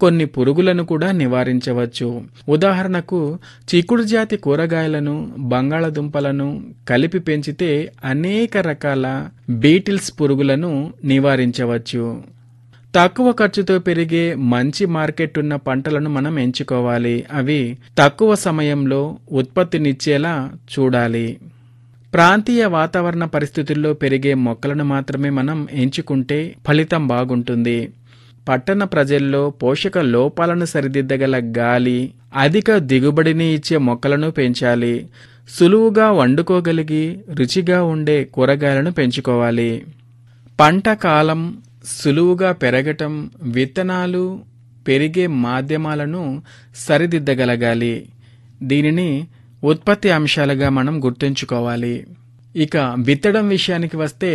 కొన్ని పురుగులను కూడా నివారించవచ్చు ఉదాహరణకు చిక్కుడు జాతి కూరగాయలను బంగాళదుంపలను కలిపి పెంచితే అనేక రకాల బీటిల్స్ పురుగులను నివారించవచ్చు తక్కువ ఖర్చుతో పెరిగే మంచి మార్కెట్ ఉన్న పంటలను మనం ఎంచుకోవాలి అవి తక్కువ సమయంలో ఉత్పత్తినిచ్చేలా చూడాలి ప్రాంతీయ వాతావరణ పరిస్థితుల్లో పెరిగే మొక్కలను మాత్రమే మనం ఎంచుకుంటే ఫలితం బాగుంటుంది పట్టణ ప్రజల్లో పోషక లోపాలను సరిదిద్దగల గాలి అధిక దిగుబడిని ఇచ్చే మొక్కలను పెంచాలి సులువుగా వండుకోగలిగి రుచిగా ఉండే కూరగాయలను పెంచుకోవాలి పంట కాలం సులువుగా పెరగటం విత్తనాలు పెరిగే మాధ్యమాలను సరిదిద్దగలగాలి దీనిని ఉత్పత్తి అంశాలుగా మనం గుర్తుంచుకోవాలి ఇక విత్తడం విషయానికి వస్తే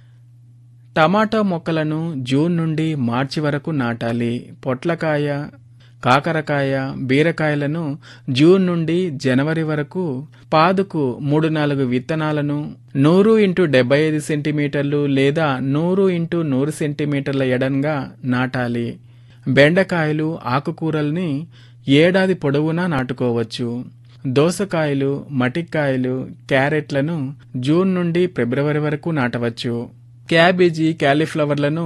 టమాటా మొక్కలను జూన్ నుండి మార్చి వరకు నాటాలి పొట్లకాయ కాకరకాయ బీరకాయలను జూన్ నుండి జనవరి వరకు పాదుకు మూడు నాలుగు విత్తనాలను నూరు ఇంటూ డెబ్బై ఐదు సెంటీమీటర్లు లేదా నూరు ఇంటూ నూరు సెంటీమీటర్ల ఎడంగా నాటాలి బెండకాయలు ఆకుకూరల్ని ఏడాది పొడవునా నాటుకోవచ్చు దోసకాయలు మటిక్కాయలు క్యారెట్లను జూన్ నుండి ఫిబ్రవరి వరకు నాటవచ్చు క్యాబేజీ క్యాలీఫ్లవర్లను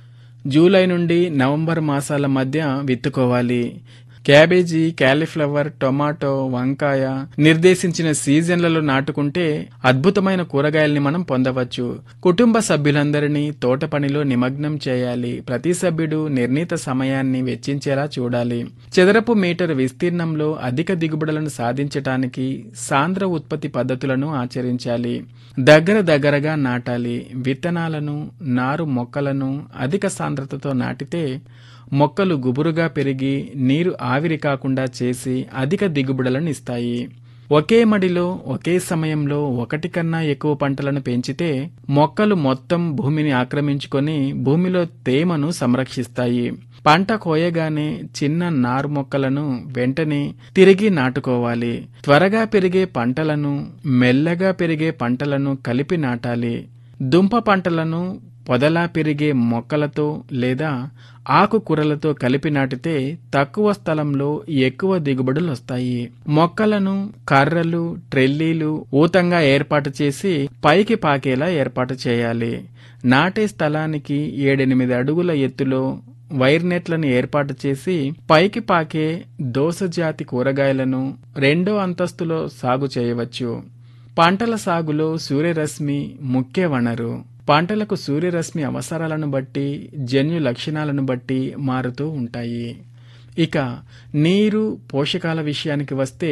జూలై నుండి నవంబర్ మాసాల మధ్య విత్తుకోవాలి క్యాబేజీ క్యాలీఫ్లవర్ టొమాటో వంకాయ నిర్దేశించిన సీజన్లలో నాటుకుంటే అద్భుతమైన కూరగాయల్ని మనం పొందవచ్చు కుటుంబ సభ్యులందరినీ తోట పనిలో నిమగ్నం చేయాలి ప్రతి సభ్యుడు నిర్ణీత సమయాన్ని వెచ్చించేలా చూడాలి చదరపు మీటర్ విస్తీర్ణంలో అధిక దిగుబడులను సాధించటానికి సాంద్ర ఉత్పత్తి పద్ధతులను ఆచరించాలి దగ్గర దగ్గరగా నాటాలి విత్తనాలను నారు మొక్కలను అధిక సాంద్రతతో నాటితే మొక్కలు గుబురుగా పెరిగి నీరు ఆవిరి కాకుండా చేసి అధిక దిగుబడులను ఇస్తాయి ఒకే మడిలో ఒకే సమయంలో ఒకటి కన్నా ఎక్కువ పంటలను పెంచితే మొక్కలు మొత్తం భూమిని ఆక్రమించుకొని భూమిలో తేమను సంరక్షిస్తాయి పంట కోయగానే చిన్న నారు మొక్కలను వెంటనే తిరిగి నాటుకోవాలి త్వరగా పెరిగే పంటలను మెల్లగా పెరిగే పంటలను కలిపి నాటాలి దుంప పంటలను పొదలా పెరిగే మొక్కలతో లేదా ఆకుకూరలతో కలిపి నాటితే తక్కువ స్థలంలో ఎక్కువ దిగుబడులు వస్తాయి మొక్కలను కర్రలు ట్రెల్లీలు ఊతంగా ఏర్పాటు చేసి పైకి పాకేలా ఏర్పాటు చేయాలి నాటే స్థలానికి ఏడెనిమిది అడుగుల ఎత్తులో వైర్ నెట్లను ఏర్పాటు చేసి పైకి పాకే దోస జాతి కూరగాయలను రెండో అంతస్తులో సాగు చేయవచ్చు పంటల సాగులో సూర్యరశ్మి ముఖ్య వనరు పంటలకు సూర్యరశ్మి అవసరాలను బట్టి జన్యు లక్షణాలను బట్టి మారుతూ ఉంటాయి ఇక నీరు పోషకాల విషయానికి వస్తే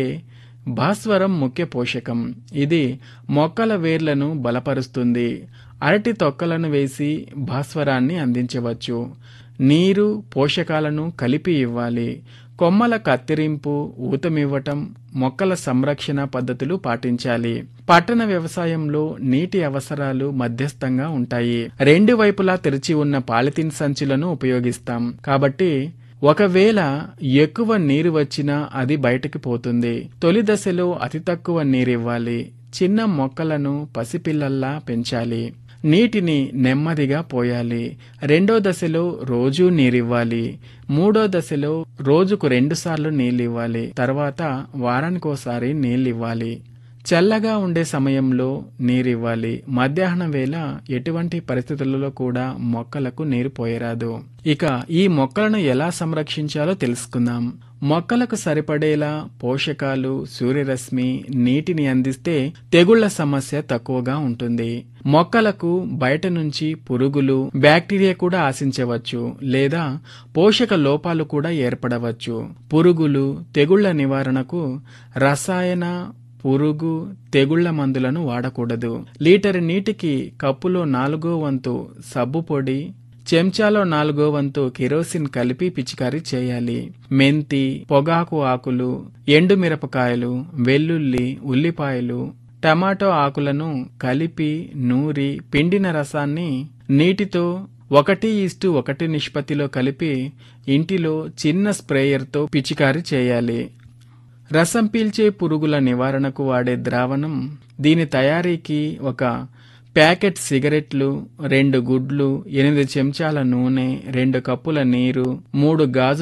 భాస్వరం ముఖ్య పోషకం ఇది మొక్కల వేర్లను బలపరుస్తుంది అరటి తొక్కలను వేసి భాస్వరాన్ని అందించవచ్చు నీరు పోషకాలను కలిపి ఇవ్వాలి కొమ్మల కత్తిరింపు ఊతమివ్వటం మొక్కల సంరక్షణ పద్ధతులు పాటించాలి పట్టణ వ్యవసాయంలో నీటి అవసరాలు మధ్యస్థంగా ఉంటాయి రెండు వైపులా తెరిచి ఉన్న పాలిథిన్ సంచులను ఉపయోగిస్తాం కాబట్టి ఒకవేళ ఎక్కువ నీరు వచ్చినా అది బయటకు పోతుంది తొలి దశలో అతి తక్కువ నీరివ్వాలి చిన్న మొక్కలను పసిపిల్లల్లా పెంచాలి నీటిని నెమ్మదిగా పోయాలి రెండో దశలో రోజూ నీరివ్వాలి మూడో దశలో రోజుకు రెండుసార్లు నీళ్ళివ్వాలి తర్వాత వారానికోసారి నీళ్ళివ్వాలి చల్లగా ఉండే సమయంలో నీరివ్వాలి మధ్యాహ్నం వేళ ఎటువంటి పరిస్థితులలో కూడా మొక్కలకు నీరు పోయరాదు ఇక ఈ మొక్కలను ఎలా సంరక్షించాలో తెలుసుకుందాం మొక్కలకు సరిపడేలా పోషకాలు సూర్యరశ్మి నీటిని అందిస్తే తెగుళ్ల సమస్య తక్కువగా ఉంటుంది మొక్కలకు బయట నుంచి పురుగులు బ్యాక్టీరియా కూడా ఆశించవచ్చు లేదా పోషక లోపాలు కూడా ఏర్పడవచ్చు పురుగులు తెగుళ్ల నివారణకు రసాయన పురుగు తెగుళ్ల మందులను వాడకూడదు లీటర్ నీటికి కప్పులో నాలుగో వంతు సబ్బు పొడి చెంచాలో నాలుగో వంతు కిరోసిన్ కలిపి పిచికారీ చేయాలి మెంతి పొగాకు ఆకులు ఎండు మిరపకాయలు వెల్లుల్లి ఉల్లిపాయలు టమాటో ఆకులను కలిపి నూరి పిండిన రసాన్ని నీటితో ఒకటి ఇస్టు ఒకటి నిష్పత్తిలో కలిపి ఇంటిలో చిన్న స్ప్రేయర్తో పిచికారీ చేయాలి రసం పీల్చే పురుగుల నివారణకు వాడే ద్రావణం దీని తయారీకి ఒక ప్యాకెట్ సిగరెట్లు రెండు గుడ్లు ఎనిమిది చెంచాల నూనె రెండు కప్పుల నీరు మూడు గాజు